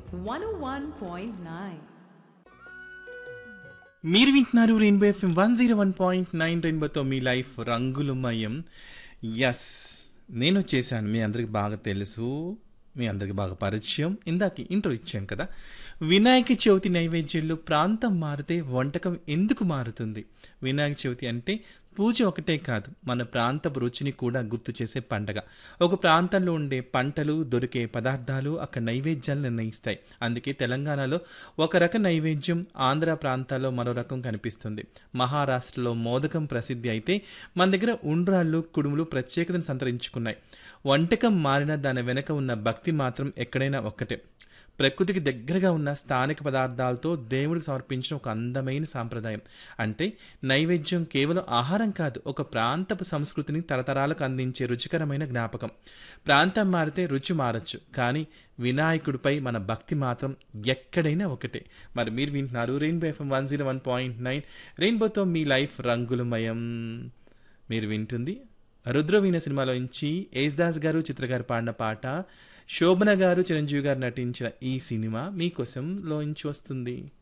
101.9. మీరు వింటున్నారు rainbow FM one zero one point nine రెయిన్బోతో మీ లైఫ్ రంగులమయం ఎస్ నేను వచ్చేసాను మీ అందరికి బాగా తెలుసు మీ అందరికి బాగా పరిచయం ఇందాక ఇంట్రో ఇచ్చాం కదా వినాయక చవితి నైవేద్యంలో ప్రాంతం మారితే వంటకం ఎందుకు మారుతుంది వినాయక చవితి అంటే పూజ ఒకటే కాదు మన ప్రాంతపు రుచిని కూడా గుర్తు చేసే పండగ ఒక ప్రాంతంలో ఉండే పంటలు దొరికే పదార్థాలు అక్కడ నైవేద్యాలు నిర్ణయిస్తాయి అందుకే తెలంగాణలో ఒక రకం నైవేద్యం ఆంధ్ర ప్రాంతాల్లో మరో రకం కనిపిస్తుంది మహారాష్ట్రలో మోదకం ప్రసిద్ధి అయితే మన దగ్గర ఉండ్రాళ్ళు కుడుములు ప్రత్యేకతను సంతరించుకున్నాయి వంటకం మారిన దాని వెనక ఉన్న భక్తి మాత్రం ఎక్కడైనా ఒక్కటే ప్రకృతికి దగ్గరగా ఉన్న స్థానిక పదార్థాలతో దేవుడికి సమర్పించిన ఒక అందమైన సాంప్రదాయం అంటే నైవేద్యం కేవలం ఆహారం కాదు ఒక ప్రాంతపు సంస్కృతిని తరతరాలకు అందించే రుచికరమైన జ్ఞాపకం ప్రాంతం మారితే రుచి మారచ్చు కానీ వినాయకుడిపై మన భక్తి మాత్రం ఎక్కడైనా ఒకటే మరి మీరు వింటున్నారు rainbow FM one zero one point nine రెయిన్బోతో మీ లైఫ్ రంగులమయం మీరు వింటుంది రుద్రవీణ సినిమాలో నుంచి యేసుదాస్ గారు చిత్ర గారు పాడిన పాట శోభన గారు చిరంజీవి గారు నటించిన ఈ సినిమా మీకోసం లోంచి వస్తుంది